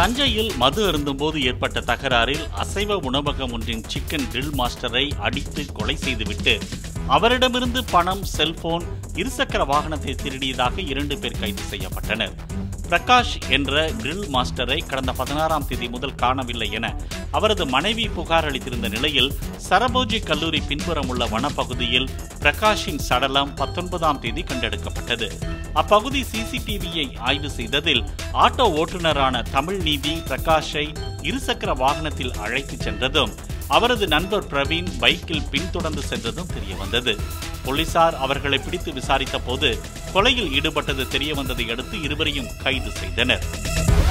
தஞ்சையில் மது அருந்தும்போது ஏற்பட்ட தகராறில் அசைவ உணவகம் ஒன்றின் சிக்கன் கிரில் மாஸ்டரை அடித்து கொலை செய்துவிட்டு அவரிடமிருந்து பணம் செல்போன் இருசக்கர வாகனத்தை திருடியதாக இரண்டு பேர் கைது செய்யப்பட்டனர் பிரகாஷ் என்ற கிரில் மாஸ்டரை கடந்த பதினாறாம் தேதி முதல் காணவில்லை என அவரது மனைவி புகார் அளித்திருந்த நிலையில் சரபோஜி கல்லூரி பின்புறம் உள்ள வனப்பகுதியில் பிரகாஷின் சடலம் பத்தொன்பதாம் தேதி கண்டெடுக்கப்பட்டது அப்பகுதி சிசிடிவியை ஆய்வு செய்ததில் ஆட்டோ ஓட்டுநரான தமிழ் நீதி பிரகாஷை இருசக்கர வாகனத்தில் அழைத்துச் சென்றதும் அவரது நண்பர் பிரவீன் பைக்கில் பின்தொடர்ந்து சென்றதும் தெரிய வந்தது போலீசார் அவர்களை பிடித்து விசாரித்த போது கொலையில் ஈடுபட்டது தெரிய வந்ததை அடுத்து இருவரையும் கைது செய்தனர்